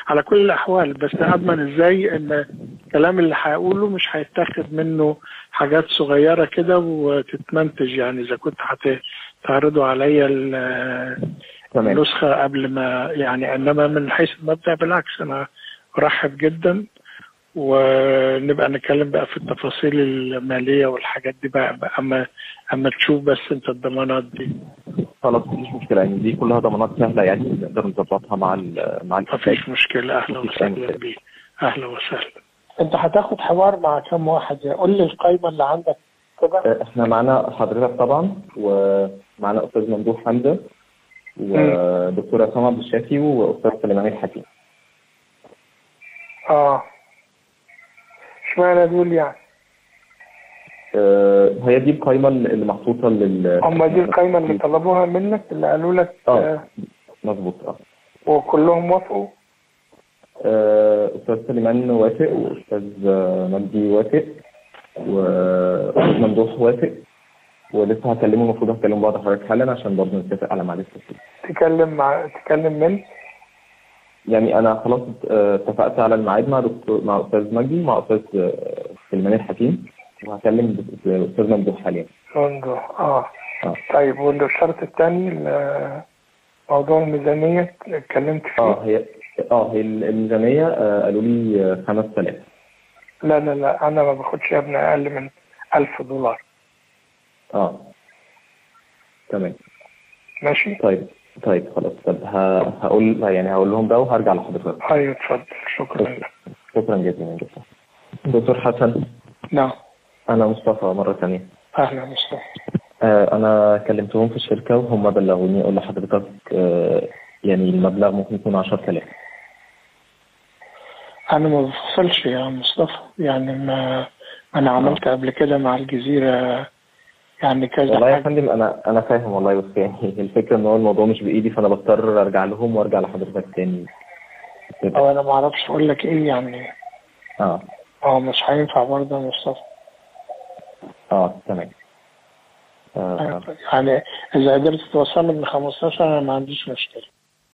على كل الاحوال بس اضمن ازاي ان الكلام اللي هقوله مش هيتاخد منه حاجات صغيره كده وتتمنتج يعني اذا كنت هتعرضوا عليا ال- تمام النسخه قبل ما يعني انما من حيث المبدا بالعكس انا ارحب جدا ونبقى نتكلم بقى في التفاصيل الماليه والحاجات دي بقى, بقى اما اما تشوف بس انت الضمانات دي خلاص مفيش مشكله يعني دي كلها ضمانات سهله يعني نقدر نظبطها مع ال مع الإنتاج. مفيش مشكله اهلا مفيش أي وسهلا مشكلة. بيك اهلا وسهلا انت هتاخد حوار مع كم واحد قول لي القايمه اللي عندك كده آه، احنا معانا حضرتك طبعا ومعانا استاذ ممدوح حمزه ودكتور عصام عبد الشافي واستاذ سليمان الحكيم اه اشمعنى دول يعني آه، هي دي القائمه اللي محطوطه لل هم دي القايمه اللي طلبوها منك اللي قالوا لك اه آه مظبوط اه وكلهم وافقوا آه، استاذ سليمان وافق واستاذ آه، مجدي وافق واستاذ ممدوح وافق ولسه هكلمه المفروض هكلم بعض حضرتك حالا عشان برضه نتفق على ميعاد التسليم تكلم مع تكلم من يعني انا خلاص آه، اتفقت على الميعاد مع دكتور مع استاذ مجدي مع استاذ آه، سليمان الحكيم وهكلم د- استاذ ممدوح حاليا ممدوح اه اه طيب والشرط الثاني موضوع الميزانيه اتكلمت فيه اه هي اه هي الميزانيه آه، قالوا لي آه، 5000 لا لا لا انا ما باخدش يا ابني اقل من 1000 دولار اه تمام ماشي طيب طيب خلاص طب ه- هقول يعني هقول لهم ده وهرجع لحضرتك ايوه اتفضل شكرا لك شكرا جدا يا دكتور دكتور حسن نعم انا مصطفى مره ثانيه اهلا مصطفى آه، انا كلمتهم في الشركه وهم بلغوني اقول لحضرتك آه، يعني المبلغ ممكن يكون 10000 انا ما بفصلش يا مصطفى يعني ما انا عملت قبل كده مع الجزيره يعني كذا والله يا حاجه فندم انا انا فاهم والله بس يعني الفكره ان هو الموضوع مش بايدي فانا بضطر ارجع لهم وارجع لحضرتك تاني او انا ما اعرفش اقول لك ايه يعني اه اه مش هينفع برضه يا مصطفى اه تمام آه يعني اذا قدرت توصل من 15 انا ما عنديش مشكله